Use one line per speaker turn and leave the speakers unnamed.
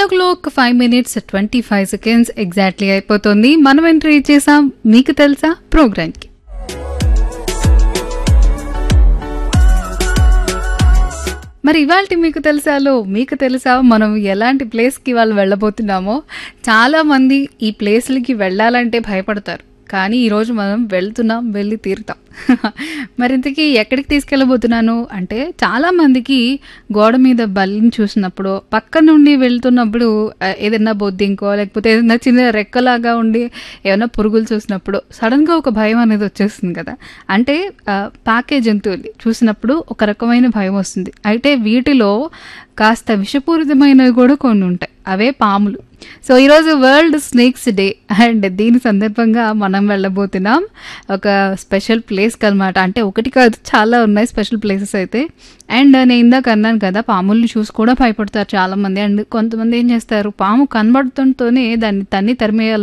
ఓ o'clock five minutes twenty five seconds exactly అయిపోతుంది మనం entry చేసాం మీకు తెలుసా ప్రోగ్రామ్కి మరి ఇవాళ మీకు తెలుసాలో మీకు తెలుసా మనం ఎలాంటి ప్లేస్కి వాళ్ళు వెళ్ళబోతున్నామో చాలా మంది ఈ ప్లేస్లకి వెళ్ళాలంటే భయపడతారు కానీ ఈరోజు మనం వెళ్తున్నాం వెళ్ళి తీరుతాం మరి ఇంతకీ ఎక్కడికి తీసుకెళ్ళబోతున్నాను అంటే చాలా మందికి గోడ మీద బల్లిని చూసినప్పుడు పక్క నుండి వెళ్తున్నప్పుడు ఆ, ఏదైనా బొద్దింకో లేకపోతే ఏదైనా చిన్న రెక్కలాగా ఉండి ఏమైనా పురుగులు చూసినప్పుడు సడన్గా ఒక భయం అనేది వచ్చేస్తుంది కదా అంటే ఆ, పాకే జంతువులు చూసినప్పుడు ఒక రకమైన భయం వస్తుంది అయితే వీటిలో కాస్త విషపూరితమైనవి కూడా కొన్ని ఉంటాయి అవే పాములు సో ఈరోజు వరల్డ్ స్నేక్స్ డే అండ్ దీని సందర్భంగా మనం వెళ్ళబోతున్నాం ఒక స్పెషల్ ప్లేస్కి అనమాట అంటే ఒకటి కాదు చాలా ఉన్నాయి స్పెషల్ ప్లేసెస్ అయితే అండ్ నేను ఇందాక అన్నాను కదా పాముల్ని చూసి కూడా భయపడతారు చాలా మంది అండ్ కొంతమంది ఏం చేస్తారు పాము కనబడుతుంటేనే దాన్ని తన్ని తరిమేయాలి